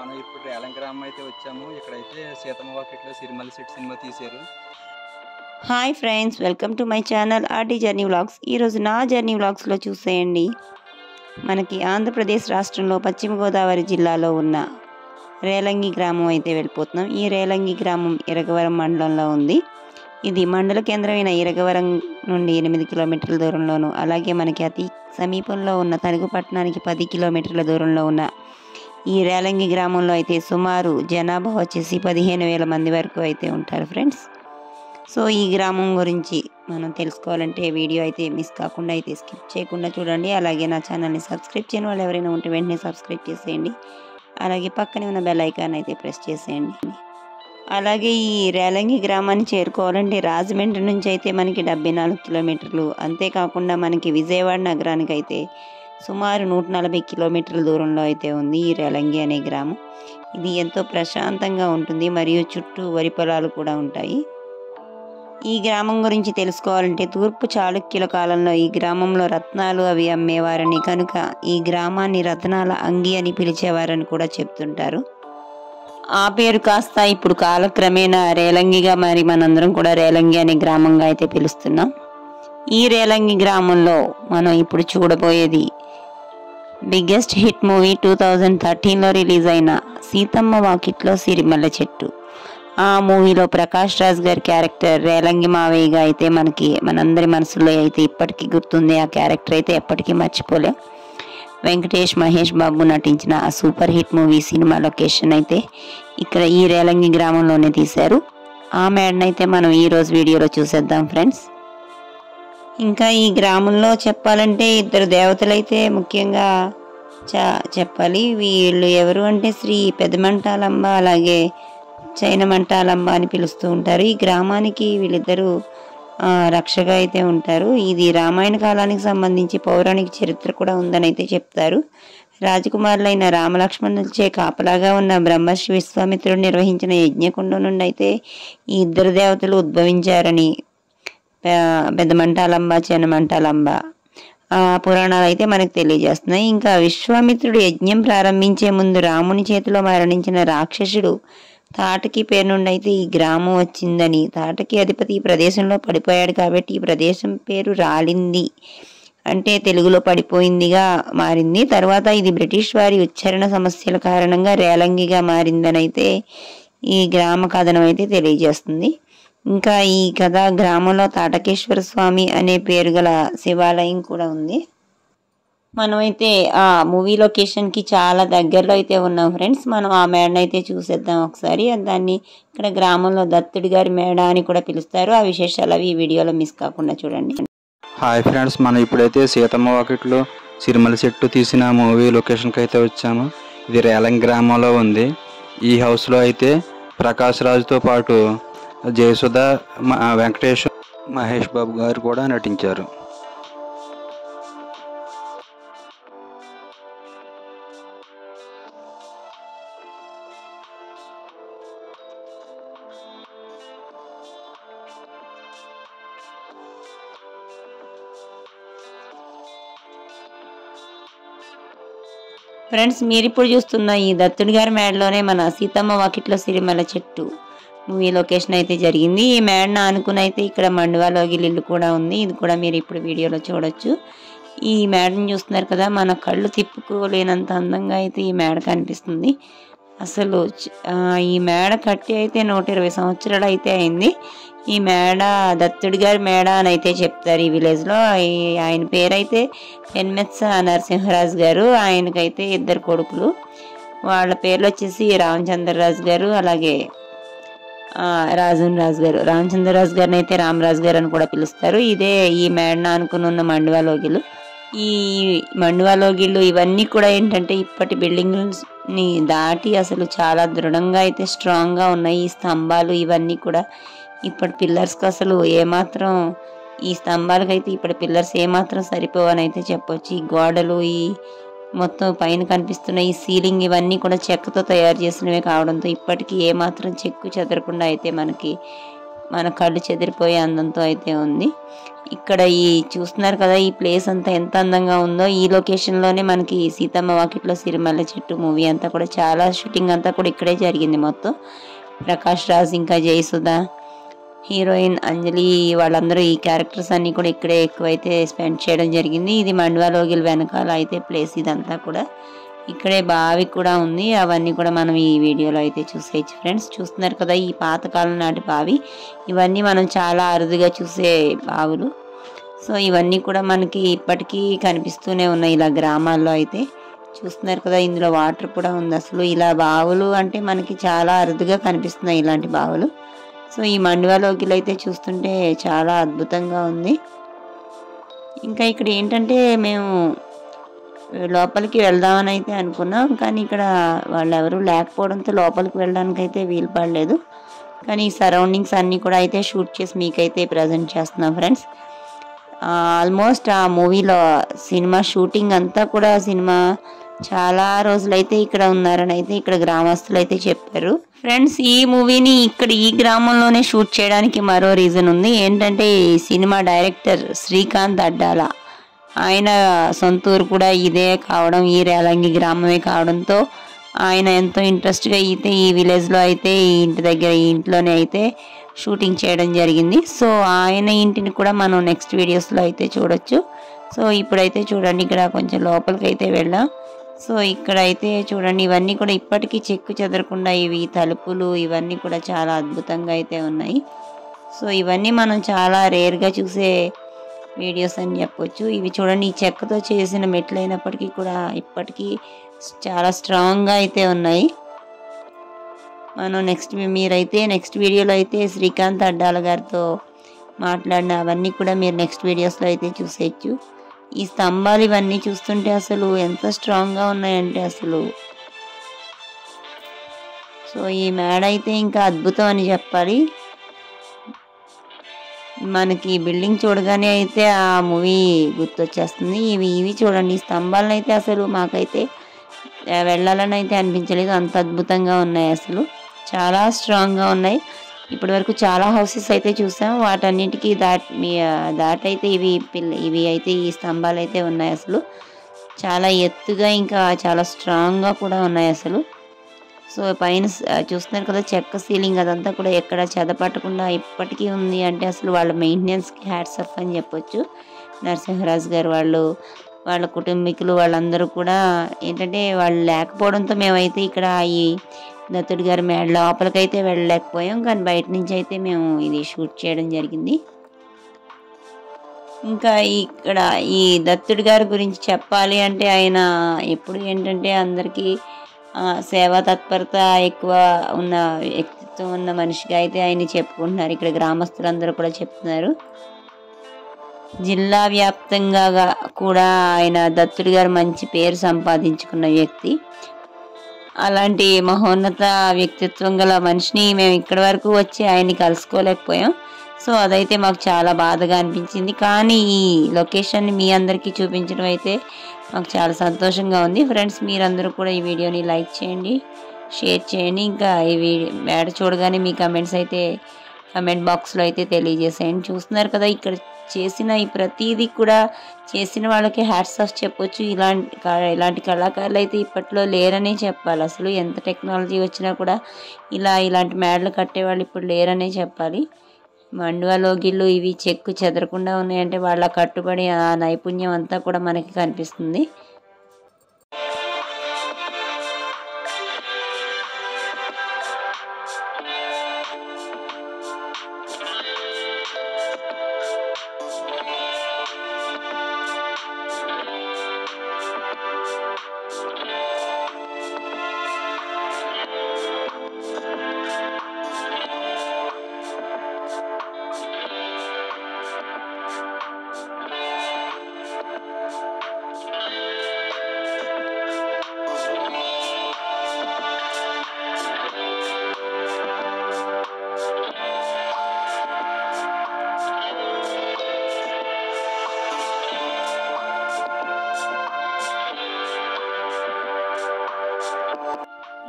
మనం ఇప్పుడు రేలం గ్రామం అయితే వచ్చాము ఇక్కడైతే సీతమ్మ వాకిట్లో సిరిమల్లి సెట్ సినిమా తీశారు hi friends welcome to my channel RT journey vlogs ఈరోజు నా జర్నీ వ్లాగ్స్లో చూసేయండి మనకి ఆంధ్రప్రదేశ్ రాష్ట్రంలో పశ్చిమ గోదావరి జిల్లాలో ఉన్న రేలంగి గ్రామం అయితే వెళ్ళిపోతున్నాం ఈ రేలంగి గ్రామం ఇరగవరం మండలంలో ఉంది ఇది మండల కేంద్రమైన ఇరగవరం నుండి ఎనిమిది కిలోమీటర్ల దూరంలోను అలాగే మనకి అతి సమీపంలో ఉన్న తణుకు పట్టణానికి పది కిలోమీటర్ల దూరంలో ఉన్న ఈ రేలంగి గ్రామంలో అయితే సుమారు జనాభా వచ్చేసి పదిహేను వేల మంది వరకు అయితే ఉంటారు ఫ్రెండ్స్ సో ఈ గ్రామం గురించి మనం తెలుసుకోవాలంటే వీడియో అయితే మిస్ కాకుండా అయితే స్కిప్ చేయకుండా చూడండి అలాగే నా ఛానల్ని సబ్స్క్రైబ్ చేయని వాళ్ళు ఎవరైనా ఉంటే వెంటనే సబ్స్క్రైబ్ చేసేయండి అలాగే పక్కనే ఉన్న బెల్ ఐకాన్ అయితే ప్రెస్ చేసేయండి అలాగే ఈ రేలంగి గ్రామాన్ని చేరుకోవాలంటే రాజమండ్రి నుంచి అయితే మనకి డెబ్బై నాలుగు కిలోమీటర్లు అంతేకాకుండా మనకి విజయవాడ నగరానికి అయితే సుమారు నూట నలభై కిలోమీటర్ల దూరంలో అయితే ఉంది ఈ రేలంగి అనే గ్రామం ఇది ఎంతో ప్రశాంతంగా ఉంటుంది మరియు చుట్టూ వరి పొలాలు కూడా ఉంటాయి ఈ గ్రామం గురించి తెలుసుకోవాలంటే తూర్పు చాళుక్యుల కాలంలో ఈ గ్రామంలో రత్నాలు అవి అమ్మేవారని కనుక ఈ గ్రామాన్ని రత్నాల అంగి అని పిలిచేవారని కూడా చెప్తుంటారు ఆ పేరు కాస్త ఇప్పుడు కాలక్రమేణా రేలంగిగా మరి మనందరం కూడా రేలంగి అనే గ్రామంగా అయితే పిలుస్తున్నాం ఈ రేలంగి గ్రామంలో మనం ఇప్పుడు చూడబోయేది biggest hit movie two thousand థర్టీన్లో రిలీజ్ అయిన సీతమ్మ వాకిట్లో సిరిమల్ల చెట్టు ఆ మూవీలో ప్రకాష్ రాజ్ గారి క్యారెక్టర్ రేలంగి మావయ్యగా అయితే మనకి మనందరి మనసులో అయితే ఇప్పటికీ గుర్తుంది ఆ క్యారెక్టర్ అయితే ఎప్పటికీ మర్చిపోలేం వెంకటేష్ మహేష్ బాబు నటించిన ఆ సూపర్ హిట్ మూవీ సినిమా లొకేషన్ అయితే ఇక్కడ ఈ రేలంగి గ్రామంలోనే తీశారు ఆ మేడనైతే మనం ఈ రోజు వీడియోలో చూసేద్దాం ఫ్రెండ్స్ ఇంకా ఈ గ్రామంలో చెప్పాలంటే ఇద్దరు దేవతలైతే ముఖ్యంగా చ చెప్పాలి వీళ్ళు ఎవరు అంటే శ్రీ పెదమంటాలమ్మ అలాగే చైనమంటాలమ్మ అని పిలుస్తూ ఉంటారు ఈ గ్రామానికి వీళ్ళిద్దరూ ఆ, రక్షగా అయితే ఉంటారు ఇది రామాయణ కాలానికి సంబంధించి పౌరాణిక చరిత్ర కూడా ఉందని అయితే చెప్తారు రాజకుమారులైన రామలక్ష్మణులచే కాపలాగా ఉన్న బ్రహ్మశ్రీ విశ్వామిత్రుడు నిర్వహించిన యజ్ఞకుండం నుండి అయితే ఈ ఇద్దరు దేవతలు ఉద్భవించారని పె- పెద్దమంటాలంబ చిన్నమంటాలంబ ఆ పురాణాలు అయితే మనకు తెలియజేస్తున్నాయి ఇంకా విశ్వామిత్రుడు యజ్ఞం ప్రారంభించే ముందు రాముని చేతిలో మరణించిన రాక్షసుడు తాటకి పేరు నుండి అయితే ఈ గ్రామం వచ్చిందని తాటకి అధిపతి ఈ ప్రదేశంలో పడిపోయాడు కాబట్టి ఈ ప్రదేశం పేరు రాలింది అంటే తెలుగులో పడిపోయిందిగా మారింది తర్వాత ఇది బ్రిటిష్ వారి ఉచ్చారణ సమస్యల కారణంగా రేలంగిగా మారిందని అయితే ఈ గ్రామ కథనం అయితే తెలియజేస్తుంది ఇంకా ఈ కథ గ్రామంలో తాటకేశ్వర స్వామి అనే పేరు గల శివాలయం కూడా ఉంది మనమైతే ఆ మూవీ లొకేషన్కి చాలా దగ్గరలో అయితే ఉన్నాం ఫ్రెండ్స్ మనం ఆ మేడను అయితే చూసేద్దాం ఒకసారి దాన్ని ఇక్కడ గ్రామంలో దత్తుడి గారి మేడ అని కూడా పిలుస్తారు ఆ విశేషాలు అవి ఈ వీడియోలో మిస్ కాకుండా చూడండి హాయ్ ఫ్రెండ్స్ మనం ఇప్పుడైతే సీతమ్మ వాకిట్లో సిరిమల్లి చెట్టు తీసిన మూవీ లొకేషన్కి అయితే వచ్చాము ఇది రేలం గ్రామంలో ఉంది ఈ హౌస్లో అయితే ప్రకాష్ రాజుతో పాటు జయసుధ మ- వెంకటేష్ మహేష్ బాబు గారు కూడా నటించారు ఫ్రెండ్స్ మీరు ఇప్పుడు చూస్తున్న ఈ దత్తుడి గారి మేడలోనే మన సీతమ్మ వాకిట్లో సిరిమల చెట్టు మూవీ లొకేషన్ అయితే జరిగింది ఈ మేడను ఆనుకుని అయితే ఇక్కడ మండువాలోగి ఇల్లు కూడా ఉంది ఇది కూడా మీరు ఇప్పుడు వీడియోలో చూడొచ్చు ఈ మేడను చూస్తున్నారు కదా మన కళ్ళు తిప్పుకోలేనంత అందంగా అయితే ఈ మేడ కనిపిస్తుంది అసలు చ- ఆ, ఈ మేడ కట్టి అయితే నూట ఇరవై సంవత్సరాలు అయితే అయింది ఈ మేడ దత్తుడి గారి మేడ అని అయితే చెప్తారు ఈ విలేజ్లో ఈ- ఆయన పేరైతే పెన్మెత్స నరసింహరాజు గారు ఆయనకైతే ఇద్దరు కొడుకులు వాళ్ళ పేర్లు వచ్చేసి రామచంద్రరాజు గారు అలాగే ఆ, రాజన్ రాజు గారు రామచంద్రరాజు గారిని అయితే రామరాజు గారు అని కూడా పిలుస్తారు ఇదే ఈ మేడన అనుకుని ఉన్న మండువాలోగిలు ఈ మండువాలోగిళ్ళు ఇవన్నీ కూడా ఏంటంటే ఇప్పటి బిల్డింగ్స్ ని దాటి అసలు చాలా దృఢంగా అయితే స్ట్రాంగ్ గా ఉన్నాయి ఈ స్తంభాలు ఇవన్నీ కూడా ఇప్పటి పిల్లర్స్కి అసలు ఏమాత్రం ఈ స్తంభాలకైతే ఇప్పటి పిల్లర్స్ ఏమాత్రం సరిపోవని అయితే చెప్పొచ్చు ఈ గోడలు ఈ మొత్తం పైన కనిపిస్తున్న ఈ సీలింగ్ ఇవన్నీ కూడా చెక్కతో తయారు చేసినవే కావడంతో ఇప్పటికీ ఏమాత్రం చెక్కు చెదరకుండా అయితే మనకి మన కళ్ళు చెదిరిపోయే అందంతో అయితే ఉంది ఇక్కడ ఈ చూస్తున్నారు కదా ఈ ప్లేస్ అంతా ఎంత అందంగా ఉందో ఈ లొకేషన్లోనే మనకి సీతమ్మ వాకిట్లో సిరిమల్ల చెట్టు మూవీ అంతా కూడా చాలా షూటింగ్ అంతా కూడా ఇక్కడే జరిగింది మొత్తం ప్రకాష్ రాజ్ ఇంకా జయసుధ హీరోయిన్ అంజలి వాళ్ళందరూ ఈ క్యారెక్టర్స్ అన్నీ కూడా ఇక్కడే ఎక్కువైతే స్పెండ్ చేయడం జరిగింది ఇది మండవాలోగిల్ వెనకాల అయితే ప్లేస్ ఇదంతా కూడా ఇక్కడే బావి కూడా ఉంది అవన్నీ కూడా మనం ఈ వీడియోలో అయితే చూసేయచ్చు ఫ్రెండ్స్ చూస్తున్నారు కదా ఈ పాతకాలం నాటి బావి ఇవన్నీ మనం చాలా అరుదుగా చూసే బావులు సో ఇవన్నీ కూడా మనకి ఇప్పటికీ కనిపిస్తూనే ఉన్నాయి ఇలా గ్రామాల్లో అయితే చూస్తున్నారు కదా ఇందులో వాటర్ కూడా ఉంది అసలు ఇలా బావులు అంటే మనకి చాలా అరుదుగా కనిపిస్తున్నాయి ఇలాంటి బావులు సో ఈ మండువాలోకి అయితే చూస్తుంటే చాలా అద్భుతంగా ఉంది ఇంకా ఇక్కడ ఏంటంటే మేము లోపలికి వెళ్దామని అయితే అనుకున్నాం కానీ ఇక్కడ వాళ్ళు ఎవరు లేకపోవడంతో లోపలికి వెళ్ళడానికి అయితే వీలు పడలేదు కానీ ఈ సరౌండింగ్స్ అన్నీ కూడా అయితే షూట్ చేసి మీకైతే ప్రజెంట్ చేస్తున్నాం ఫ్రెండ్స్ ఆల్మోస్ట్ ఆ మూవీలో సినిమా షూటింగ్ అంతా కూడా సినిమా చాలా రోజులైతే ఇక్కడ ఉన్నారని అయితే ఇక్కడ గ్రామస్తులు అయితే చెప్పారు ఫ్రెండ్స్ ఈ మూవీని ఇక్కడ ఈ గ్రామంలోనే షూట్ చేయడానికి మరో రీజన్ ఉంది ఏంటంటే ఈ సినిమా డైరెక్టర్ శ్రీకాంత్ అడ్డాల ఆయన సొంత ఊరు కూడా ఇదే కావడం ఈ రేలంగి గ్రామమే కావడంతో ఆయన ఎంతో ఇంట్రెస్ట్గా అయితే ఈ విలేజ్లో అయితే ఈ ఇంటి దగ్గర ఈ ఇంట్లోనే అయితే షూటింగ్ చేయడం జరిగింది సో ఆయన ఇంటిని కూడా మనం నెక్స్ట్ వీడియోస్లో అయితే చూడొచ్చు సో ఇప్పుడైతే చూడండి ఇక్కడ కొంచెం లోపలికి అయితే వెళ్ళాం సో ఇక్కడ అయితే చూడండి ఇవన్నీ కూడా ఇప్పటికీ చెక్కు చెదరకుండా ఇవి తలుపులు ఇవన్నీ కూడా చాలా అద్భుతంగా అయితే ఉన్నాయి సో ఇవన్నీ మనం చాలా రేర్గా చూసే వీడియోస్ అని చెప్పొచ్చు ఇవి చూడండి ఈ చెక్కతో చేసిన మెట్లు అయినప్పటికీ కూడా ఇప్పటికీ చాలా స్ట్రాంగ్గా అయితే ఉన్నాయి మనం నెక్స్ట్ మీరైతే నెక్స్ట్ వీడియోలో అయితే శ్రీకాంత్ అడ్డాల గారితో మాట్లాడిన అవన్నీ కూడా మీరు నెక్స్ట్ వీడియోస్లో అయితే చూసేయచ్చు ఈ స్తంభాలు ఇవన్నీ చూస్తుంటే అసలు ఎంత స్ట్రాంగ్గా ఉన్నాయంటే అసలు సో ఈ మేడ అయితే ఇంకా అద్భుతం అని చెప్పాలి మనకి ఈ బిల్డింగ్ చూడగానే అయితే ఆ మూవీ గుర్తొచ్చేస్తుంది ఇవి ఇవి చూడండి ఈ స్తంభాలను అయితే అసలు మాకైతే ఆ, వెళ్ళాలని అయితే అనిపించలేదు అంత అద్భుతంగా ఉన్నాయి అసలు చాలా స్ట్రాంగ్గా ఉన్నాయి ఇప్పటి వరకు చాలా హౌసెస్ అయితే చూసాం వాటన్నిటికీ దాట్ మీ దాటైతే ఇవి పిల్ల ఇవి అయితే ఈ స్తంభాలు అయితే ఉన్నాయి అసలు చాలా ఎత్తుగా ఇంకా చాలా స్ట్రాంగ్గా కూడా ఉన్నాయి అసలు సో పైన స- చూస్తున్నారు కదా చెక్క సీలింగ్ అదంతా కూడా ఎక్కడ చెదపట్టకుండా ఇప్పటికీ ఉంది అంటే అసలు వాళ్ళ మెయింటెనెన్స్కి హ్యాట్స్ అప్ అని చెప్పొచ్చు నరసింహరాజు గారు వాళ్ళు వాళ్ళ కుటుంబీకులు వాళ్ళందరూ కూడా ఏంటంటే వాళ్ళు లేకపోవడంతో మేమైతే ఇక్కడ ఈ దత్తుడి గారి మేడ లోపలికైతే వెళ్ళలేకపోయాం కానీ బయట నుంచి అయితే మేము ఇది షూట్ చేయడం జరిగింది ఇంకా ఇక్కడ ఈ దత్తుడి గారి గురించి చెప్పాలి అంటే ఆయన ఎప్పుడు ఏంటంటే అందరికీ ఆ, సేవా తత్పరత ఎక్కువ ఉన్న వ్యక్తిత్వం ఉన్న మనిషిగా అయితే ఆయన చెప్పుకుంటున్నారు ఇక్కడ గ్రామస్తులందరూ కూడా చెప్తున్నారు జిల్లా వ్యాప్తంగా గా- కూడా ఆయన దత్తుడి గారు మంచి పేరు సంపాదించుకున్న వ్యక్తి అలాంటి మహోన్నత వ్యక్తిత్వం గల మనిషిని మేము ఇక్కడి వరకు వచ్చి ఆయన్ని కలుసుకోలేకపోయాం సో అదైతే మాకు చాలా బాధగా అనిపించింది కానీ ఈ లొకేషన్ని మీ అందరికీ చూపించడం అయితే మాకు చాలా సంతోషంగా ఉంది ఫ్రెండ్స్ మీరందరూ కూడా ఈ వీడియోని లైక్ చేయండి షేర్ చేయండి ఇంకా ఈ వీడియో మేడ చూడగానే మీ కమెంట్స్ అయితే కమెంట్ బాక్స్లో అయితే తెలియజేసేయండి చూస్తున్నారు కదా ఇక్కడ చేసిన ఈ ప్రతిదీ కూడా చేసిన వాళ్ళకి హ్యాట్స్ ఆఫ్ చెప్పొచ్చు ఇలాంటి కా- ఇలాంటి కళాకారులు అయితే ఇప్పట్లో లేరనే చెప్పాలి అసలు ఎంత టెక్నాలజీ వచ్చినా కూడా ఇలా ఇలాంటి మేడలు కట్టేవాళ్ళు ఇప్పుడు లేరనే చెప్పాలి మండువా గిళ్ళు ఇవి చెక్కు చెదరకుండా ఉన్నాయంటే వాళ్ళ కట్టుబడి ఆ నైపుణ్యం అంతా కూడా మనకి కనిపిస్తుంది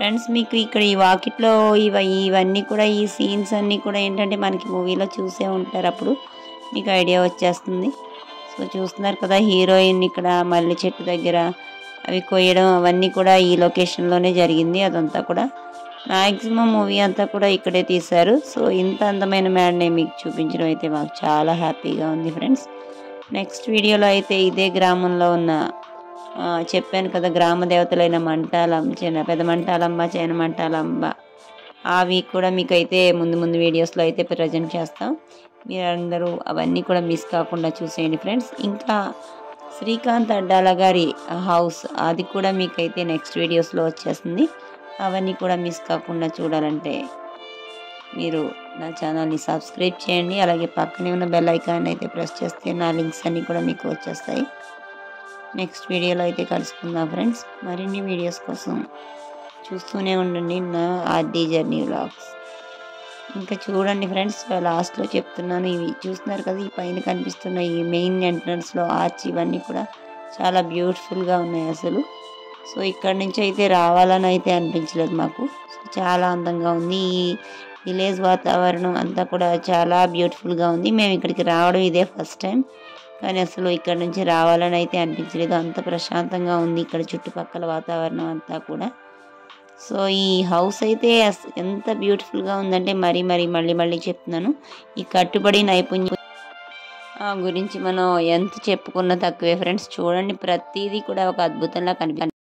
ఫ్రెండ్స్ మీకు ఇక్కడ ఈ వాకిట్లో ఇవ ఇవన్నీ కూడా ఈ సీన్స్ అన్నీ కూడా ఏంటంటే మనకి మూవీలో చూసే ఉంటారు అప్పుడు మీకు ఐడియా వచ్చేస్తుంది సో చూస్తున్నారు కదా హీరోయిన్ ఇక్కడ మల్లి చెట్టు దగ్గర అవి కొయ్యడం అవన్నీ కూడా ఈ లొకేషన్లోనే జరిగింది అదంతా కూడా మ్యాక్సిమం మూవీ అంతా కూడా ఇక్కడే తీశారు సో ఇంత అందమైన మేడనే మీకు చూపించడం అయితే మాకు చాలా హ్యాపీగా ఉంది ఫ్రెండ్స్ నెక్స్ట్ వీడియోలో అయితే ఇదే గ్రామంలో ఉన్న ఆ, చెప్పాను కదా గ్రామ దేవతలైన మంటాలమ్మ చిన్న పెద్ద మంటాలమ్మ చిన్న మంటాలమ్మ అవి కూడా మీకు అయితే ముందు ముందు వీడియోస్లో అయితే ప్రజెంట్ చేస్తాం మీరందరూ అవన్నీ కూడా మిస్ కాకుండా చూసేయండి ఫ్రెండ్స్ ఇంకా శ్రీకాంత్ అడ్డాల గారి హౌస్ అది కూడా మీకైతే నెక్స్ట్ వీడియోస్లో వచ్చేస్తుంది అవన్నీ కూడా మిస్ కాకుండా చూడాలంటే మీరు నా ఛానల్ని సబ్స్క్రైబ్ చేయండి అలాగే పక్కనే ఉన్న బెల్ ఐకాన్ అయితే ప్రెస్ చేస్తే నా లింక్స్ అన్నీ కూడా మీకు వచ్చేస్తాయి నెక్స్ట్ వీడియోలో అయితే కలుసుకుందాం ఫ్రెండ్స్ మరిన్ని వీడియోస్ కోసం చూస్తూనే ఉండండి నా ఆర్డీ జర్నీ వ్లాగ్స్ ఇంకా చూడండి ఫ్రెండ్స్ లాస్ట్లో చెప్తున్నాను ఇవి చూస్తున్నారు కదా ఈ పైన కనిపిస్తున్న ఈ మెయిన్ ఎంట్రన్స్లో ఆర్చ్ ఇవన్నీ కూడా చాలా బ్యూటిఫుల్గా ఉన్నాయి అసలు సో ఇక్కడ నుంచి అయితే రావాలని అయితే అనిపించలేదు మాకు సో చాలా అందంగా ఉంది ఈ విలేజ్ వాతావరణం అంతా కూడా చాలా బ్యూటిఫుల్గా ఉంది మేము ఇక్కడికి రావడం ఇదే ఫస్ట్ టైం కానీ అసలు ఇక్కడ నుంచి రావాలని అయితే అనిపించలేదు అంత ప్రశాంతంగా ఉంది ఇక్కడ చుట్టుపక్కల వాతావరణం అంతా కూడా సో ఈ హౌస్ అయితే అస- ఎంత బ్యూటిఫుల్గా ఉందంటే మరీ మరీ మళ్ళీ మళ్ళీ చెప్తున్నాను ఈ కట్టుబడి నైపుణ్యం ఆ, గురించి మనం ఎంత చెప్పుకున్నా తక్కువే ఫ్రెండ్స్ చూడండి ప్రతిదీ కూడా ఒక అద్భుతంలా కనిపి